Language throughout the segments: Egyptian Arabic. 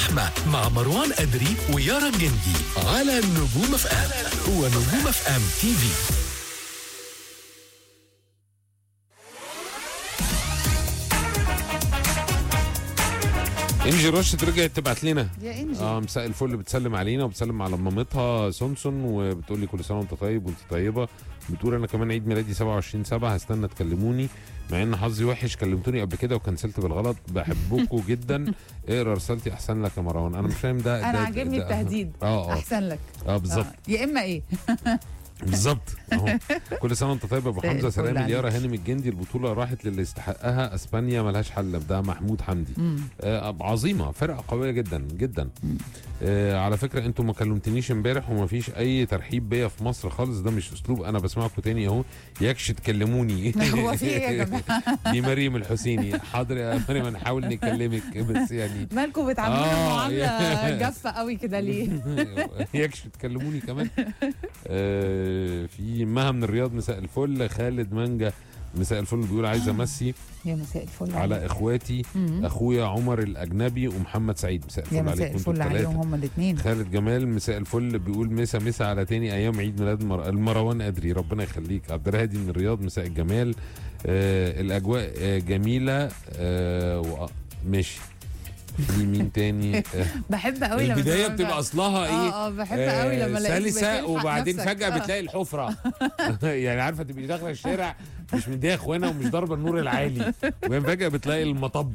اللحمة مع مروان أدري ويارا الجندي على نجوم اف ام هو نجوم اف ام تي في انجي رشد رجعت تبعت لنا يا انجي اه مساء الفل بتسلم علينا وبتسلم على مامتها سونسون وبتقول لي كل سنه وانت طيب وانت طيبه بتقول انا كمان عيد ميلادي 27 7 هستنى تكلموني مع ان حظي وحش كلمتوني قبل كده وكنسلت بالغلط بحبكم جدا اقرا رسالتي احسن لك يا مروان انا مش فاهم ده انا ده- عاجبني ده- التهديد اه اه احسن لك اه بالظبط آه. يا اما ايه بالظبط اهو كل سنه وانت طيب يا ابو مساء حمزه الفل سلام عليك. اليارا هانم الجندي البطوله راحت للي يستحقها اسبانيا ملهاش حل ده محمود حمدي مم. آه عظيمه فرقه قويه جدا جدا آه على فكره انتوا ما كلمتنيش امبارح وما فيش اي ترحيب بيا في مصر خالص ده مش اسلوب انا بسمعكم تاني اهو يكش تكلموني هو في ايه يا جماعه دي مريم الحسيني حاضر يا مريم هنحاول نكلمك بس يعني مالكم بتعاملونا آه، معامله يا- جافه قوي كده ليه يكش تكلموني كمان آه في مها من الرياض مساء الفل خالد مانجا مساء الفل بيقول عايز امسي يا مساء الفل على اخواتي مم. اخويا عمر الاجنبي ومحمد سعيد مساء يا الفل مساء عليكم انتوا الفل عليهم الثلاثه هما الاثنين خالد جمال مساء الفل بيقول مسا مسا على تاني ايام عيد ميلاد مر... المروان ادري ربنا يخليك عبد الهادي من الرياض مساء الجمال آه الاجواء آه جميله آه و... ماشي في مين تاني آه بحب قوي لما البدايه تبقى- بتبقى اصلها ايه اه اه بحب قوي لما الاقيك سلسه بتلحق وبعدين نفسك. فجاه آه. بتلاقي الحفره يعني عارفه تبقي داخله الشارع مش مديها اخوانا ومش ضاربه النور العالي وبعدين فجاه بتلاقي المطب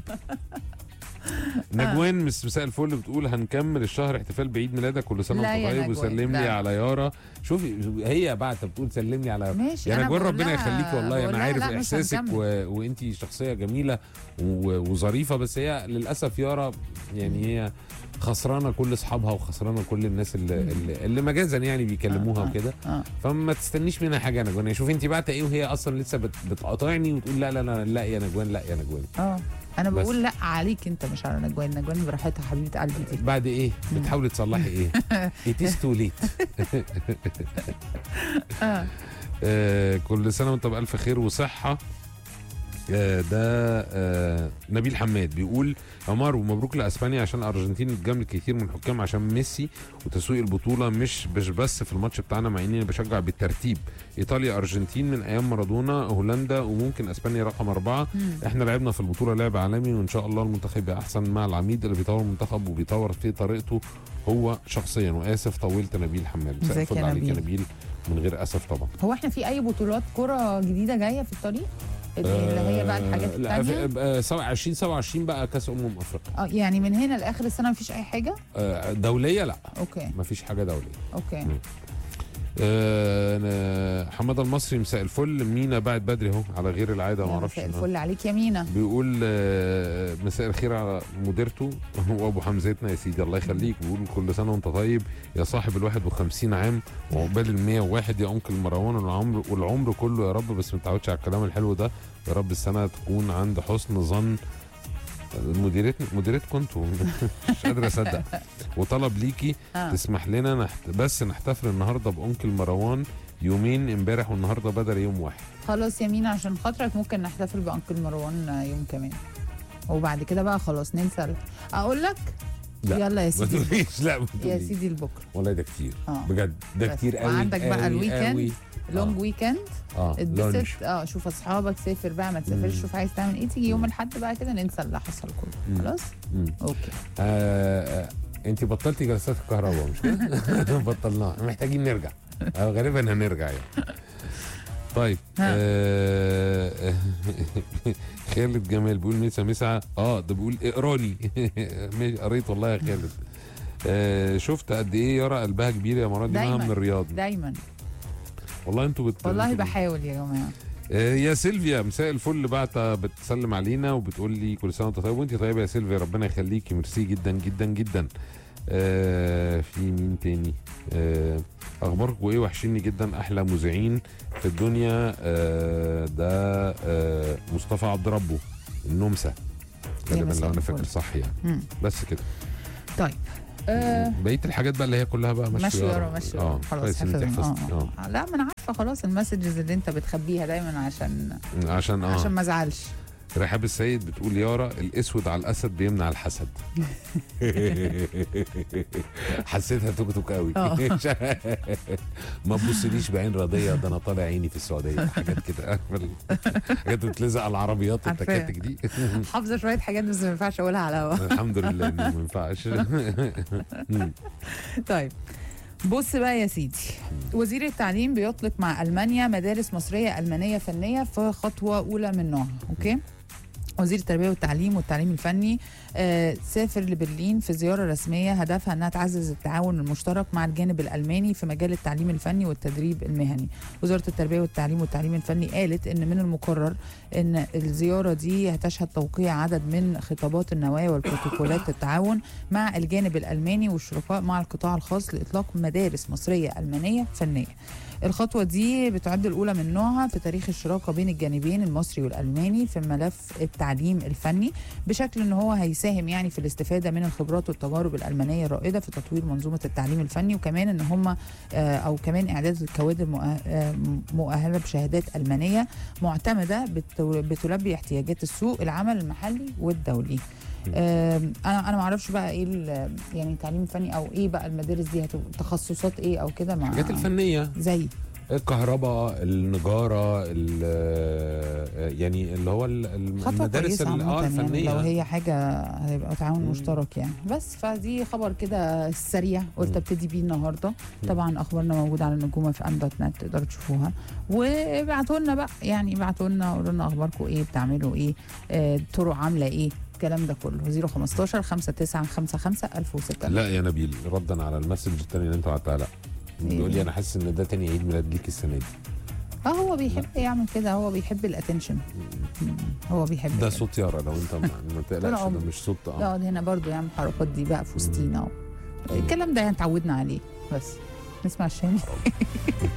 نجوان مس مساء الفل بتقول هنكمل الشهر احتفال بعيد ميلادك كل سنه لا وانت يا طيب نجوان، وسلم لي لا. على يارا شوفي هي بعت بتقول سلم لي على ماشي يا أنا نجوان بقول ربنا لها- يخليكي والله بقول انا لها عارف لا، مش احساسك هنكمل. و... وانتي شخصيه جميله و... وظريفه بس هي للاسف يارا يعني هي خسرانه كل اصحابها وخسرانه كل الناس اللي اللي, اللي مجازا يعني بيكلموها آه، آه، وكده اه فما تستنيش منها حاجه يا نجوان يعني شوفي انت بعت ايه وهي اصلا لسه بت... بتقاطعني وتقول لا لا لا لا يا نجوان لا يا نجوان اه انا بس. بقول لا عليك انت مش على نجوان نجوان براحتها حبيبه قلبي دي بعد ايه بتحاولي تصلحي ايه it is too late اه آه كل سنه وانت بالف خير وصحه آه ده آه نبيل حماد بيقول عمر ومبروك لاسبانيا عشان الارجنتين اتجاملت كتير من الحكام عشان ميسي وتسويق البطوله مش مش بس في الماتش بتاعنا مع اني بشجع بالترتيب ايطاليا ارجنتين من ايام مارادونا هولندا وممكن اسبانيا رقم اربعه مم. احنا لعبنا في البطوله لعب عالمي وان شاء الله المنتخب يبقى احسن مع العميد اللي بيطور المنتخب وبيطور في طريقته هو شخصيا واسف طولت نبيل حماد مساء ازيك يا الفل عليك يا نبيل؟ نبيل من غير اسف طبعا هو احنا في اي بطولات كرة جديدة جاية في الطريق؟ اللي هي بقى الحاجات آه، لا التانية؟ في- آه، سبعة- 2027 بقى كاس امم افريقيا اه يعني من هنا لاخر السنة مفيش اي حاجة؟ آه، دوليه لا اوكي ما فيش حاجه دوليه اوكي آه، أنا- حماده المصري مساء الفل مينا بعد بدري اهو على غير العاده ما يا اعرفش مساء الفل عليك يا مينا بيقول آه، مساء الخير على مديرته وابو حمزتنا يا سيدي الله يخليك بيقول كل سنه وانت طيب يا صاحب ال 51 عام وعقبال ال 101 يا انكل مروان والعمر والعمر كله يا رب بس ما تعودش على الكلام الحلو ده يا رب السنه تكون عند حسن ظن مديرت مديرتكم انتوا مش قادر اصدق وطلب ليكي آه. تسمح لنا نحت... بس نحتفل النهارده بانكل مروان يومين امبارح والنهارده بدل يوم واحد خلاص يا مينا عشان خاطرك ممكن نحتفل بأنكل مروان يوم كمان وبعد كده بقى خلاص ننسى ال- اقول لك لا يلا يا ما سيدي تقوليش لا ما يا تقوليش سيدي لبكره والله ده كتير اه بجد ده بس. كتير قوي وعندك بقى قوي الويكند. قوي. لونج آه. ويكند اه لونج. اتبسط اه شوف اصحابك سافر بقى ما تسافرش مم. شوف عايز تعمل ايه تيجي يوم الاحد بقى كده ننسى اللي حصل كله مم. خلاص مم. اوكي آه آه انت بطلتي جلسات الكهرباء مش كده؟ بطلناها محتاجين نرجع آه غالبا هنرجع يعني طيب ها. آه خالد جمال بيقول مسا مسا اه ده بيقول اقراني ماشي، قريت والله يا خالد آه شفت قد ايه يرى قلبها كبير يا مراد دي دايماً. من الرياض دايما والله انتوا بت... والله انتوا- بحاول يا جماعه آه، يا سيلفيا مساء الفل بعت بتسلم علينا وبتقول لي كل سنه وانت طيب وانت طيبه يا سيلفيا ربنا يخليكي ميرسي جدا جدا جدا آه في مين تاني آه اخباركم ايه وحشيني جدا احلى مذيعين في الدنيا آه ده آه مصطفى عبد ربه النمسا غالبا مساء لو انا الفل. فاكر صح يعني مم. بس كده طيب آه بقيه الحاجات بقى اللي هي كلها بقى ماشي ماشي ورا ماشي ورا خلاص كويس ان انت حفظنا. حفظت آه. اه آه. لا ما انا عارفه خلاص المسجز اللي انت بتخبيها دايما عشان عشان اه عشان ما ازعلش رحاب السيد بتقول يارا الاسود على الاسد بيمنع الحسد حسيتها توك توك قوي آه. ما تبصليش بعين راضيه ده انا طالع عيني في السعوديه حاجات كده حاجات بتلزق على العربيات عارفاها. التكاتك دي حافظه شويه حاجات بس ما ينفعش اقولها على الهوا الحمد لله انه ما ينفعش طيب بص بقى يا سيدي وزير التعليم بيطلق مع المانيا مدارس مصريه المانيه فنيه في خطوه اولى من نوعها اوكي وزير التربيه والتعليم والتعليم الفني آه سافر لبرلين في زياره رسميه هدفها انها تعزز التعاون المشترك مع الجانب الالماني في مجال التعليم الفني والتدريب المهني. وزاره التربيه والتعليم والتعليم الفني قالت ان من المقرر ان الزياره دي هتشهد توقيع عدد من خطابات النوايا والبروتوكولات التعاون مع الجانب الالماني والشركاء مع القطاع الخاص لاطلاق مدارس مصريه المانيه فنيه. الخطوة دي بتعد الأولى من نوعها في تاريخ الشراكة بين الجانبين المصري والألماني في ملف التعليم الفني بشكل أن هو هيساهم يعني في الاستفادة من الخبرات والتجارب الألمانية الرائدة في تطوير منظومة التعليم الفني وكمان أن هم آه، أو كمان إعداد الكوادر مؤه- آه، مؤهلة بشهادات ألمانية معتمدة بت- بتلبي احتياجات السوق العمل المحلي والدولي آم، انا انا ما اعرفش بقى ايه ال- يعني التعليم الفني او ايه بقى المدارس دي هتبقى تخصصات ايه او كده مع الحاجات الفنيه زي الكهرباء النجاره ال- يعني اللي هو ال- الم- خطوة المدارس كويسة ال- عامة اه يعني الفنيه لو هي حاجة هيبقى تعاون مم. مشترك يعني بس فدي خبر كده سريع قلت مم. ابتدي بيه النهارده طبعا اخبارنا موجودة على نجوم اف ام دوت نت تقدروا تشوفوها وابعتوا لنا بقى يعني ابعتوا لنا قولوا لنا اخباركم ايه بتعملوا ايه آه، الطرق عاملة ايه الكلام ده كله 015 5955 1006 لا يا نبيل ردا على المسج التاني اللي انت بعتها لا إيه؟ بيقول لي انا حاسس ان ده تاني عيد ميلاد ليك السنه دي اه هو بيحب يعمل كده هو بيحب الاتنشن هو بيحب ده كده. صوت يارا لو انت ما, ما تقلقش عمري. ده مش صوت اه يقعد هنا برضو يعمل الحركات دي بقى في وسطينا الكلام ده يعني اتعودنا عليه بس نسمع الشامي